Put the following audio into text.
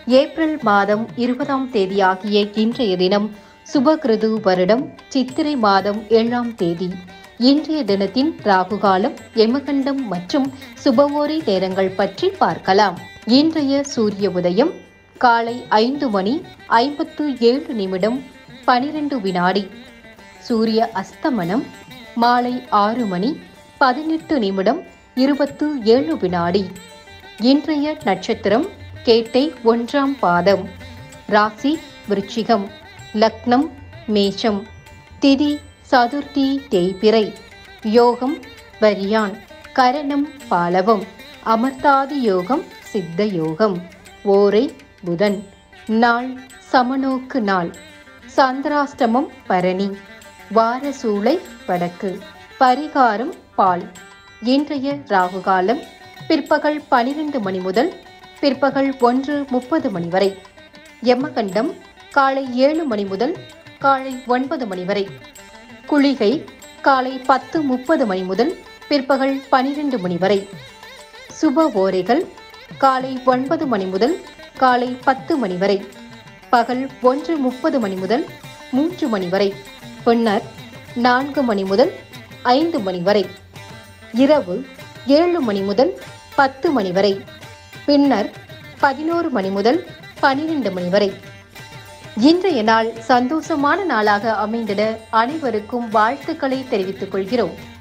April மாதம் இருபதாம் தேதியாகிய இன்றைய தினம் சுபகிருது வருடம் சித்திரை மாதம் ஏழாம் தேதி இன்றைய தினத்தின் ராகு காலம் யமகண்டம் மற்றும் சுபவோரை நேரங்கள் பற்றி பார்க்கலாம் இன்றைய சூரிய உதயம் காலை ஐந்து மணி ஐம்பத்து ஏழு நிமிடம் பனிரெண்டு வினாடி சூரிய அஸ்தமனம் மாலை ஆறு மணி பதினெட்டு நிமிடம் இருபத்து ஏழு வினாடி இன்றைய நட்சத்திரம் கேட்டை ஒன்றாம் பாதம் ராசி விருச்சிகம் லக்னம் மேஷம் திதி சதுர்த்தி தேய்பிறை யோகம் வரியான் கரணம் பாலவம் அமர்த்தாதி யோகம் சித்த யோகம் ஓரை புதன் நாள் சமநோக்கு நாள் சந்திராஷ்டமம் பரணி வாரசூளை வடக்கு பரிகாரம் பால் இன்றைய ராகு காலம் பிற்பகல் பனிரெண்டு மணி முதல் பிற்பகல் ஒன்று முப்பது மணி வரை யமகண்டம் காலை ஏழு மணி முதல் காலை ஒன்பது மணி வரை குளிகை காலை பத்து முப்பது மணி முதல் பிற்பகல் பனிரெண்டு மணி வரை சுப ஓரைகள் காலை ஒன்பது மணி முதல் காலை பத்து மணி வரை பகல் ஒன்று முப்பது மணி முதல் மூன்று மணி வரை பின்னர் நான்கு மணி முதல் ஐந்து மணி வரை இரவு ஏழு மணி முதல் பத்து மணி வரை பின்னர் பதினோரு மணி முதல் பனிரெண்டு மணி வரை இன்றைய நாள் சந்தோஷமான நாளாக அமைந்திட அனைவருக்கும் வாழ்த்துக்களை தெரிவித்துக் கொள்கிறோம்